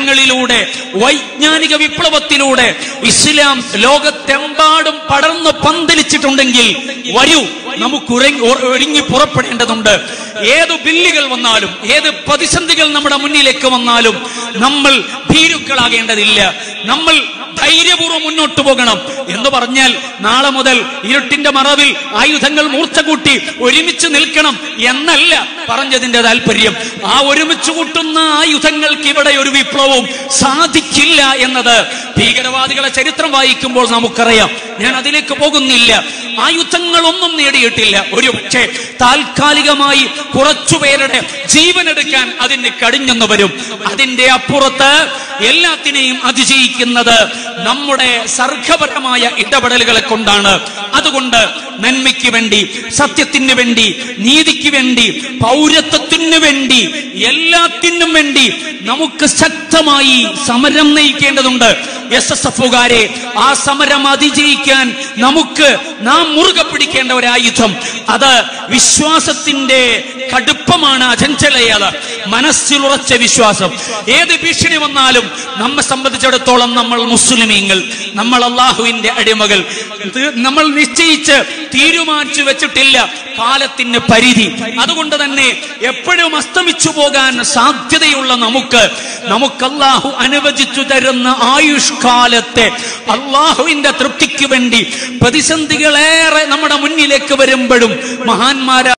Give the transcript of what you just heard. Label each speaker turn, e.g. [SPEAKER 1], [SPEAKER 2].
[SPEAKER 1] കാലഘട്ടങ്ങളിലൂടെ വൈജ്ഞാനിക വിപ്ലവത്തിലൂടെ ഇസ്ലാം ലോകത്തെമ്പാടും പടർന്നു പന്തലിച്ചിട്ടുണ്ടെങ്കിൽ വരൂ നമുക്ക് ഉറങ്ങി ഒരുങ്ങി പുറപ്പെടേണ്ടതുണ്ട് ഏത് ബില്ലുകൾ വന്നാലും ഏത് പ്രതിസന്ധികൾ നമ്മുടെ മുന്നിലേക്ക് വന്നാലും നമ്മൾ ഭീരുക്കളാകേണ്ടതില്ല നമ്മൾ ധൈര്യപൂർവ്വം മുന്നോട്ട് പോകണം എന്ന് പറഞ്ഞാൽ നാളെ മുതൽ ഇരുട്ടിന്റെ മറവിൽ ആയുധങ്ങൾ മൂർച്ച കൂട്ടി ഒരുമിച്ച് നിൽക്കണം എന്നല്ല പറഞ്ഞതിന്റെ താല്പര്യം ആ ഒരുമിച്ച് കൂട്ടുന്ന ആയുധങ്ങൾക്ക് ഇവിടെ ഒരു വിപ്ലവവും സാധിക്കില്ല എന്നത് ഭീകരവാദികളെ ചരിത്രം വായിക്കുമ്പോൾ നമുക്കറിയാം ഞാൻ അതിലേക്ക് പോകുന്നില്ല ആയുധങ്ങളൊന്നും നേടിയിട്ടില്ല ഒരു പക്ഷേ താൽക്കാലികമായി കുറച്ചുപേരുടെ ജീവനെടുക്കാൻ അതിന് കടിഞ്ഞെന്ന് വരും അതിന്റെ അപ്പുറത്ത് എല്ലാത്തിനെയും അതിജയിക്കുന്നത് നമ്മുടെ സർഗപരമായ ഇടപെടലുകളെ കൊണ്ടാണ് അതുകൊണ്ട് നന്മയ്ക്ക് വേണ്ടി സത്യത്തിന് വേണ്ടി നീതിക്ക് വേണ്ടി പൗരത്വത്തിന് വേണ്ടി എല്ലാത്തിനും വേണ്ടി നമുക്ക് ശക്തമായി സമരം നയിക്കേണ്ടതുണ്ട് എസ് എസ് എഫുകാരെ ആ സമരം അതിജയിക്കാൻ നമുക്ക് നാം മുറുകെ പിടിക്കേണ്ട ഒരു ആയുധം അത് വിശ്വാസത്തിന്റെ കടുപ്പമാണ് അചഞ്ചലയത മനസ്സിലുറച്ച വിശ്വാസം ഏത് ഭീഷണി വന്നാലും നമ്മെ സംബന്ധിച്ചിടത്തോളം നമ്മൾ മുസ്ലിമീങ്ങൾ നമ്മൾ അള്ളാഹുവിന്റെ അടിമകൾ ഇത് നമ്മൾ നിശ്ചയിച്ച് തീരുമാനിച്ചു വെച്ചിട്ടില്ല കാലത്തിന് പരിധി അതുകൊണ്ട് തന്നെ എപ്പോഴും അസ്തമിച്ചു പോകാൻ സാധ്യതയുള്ള നമുക്ക് നമുക്ക് അള്ളാഹു അനുവദിച്ചു തരുന്ന ആയുഷ്കാലത്തെ അള്ളാഹുവിന്റെ തൃപ്തിക്ക് വേണ്ടി പ്രതിസന്ധികളേറെ നമ്മുടെ മുന്നിലേക്ക് വരുമ്പോഴും മഹാന്മാരാ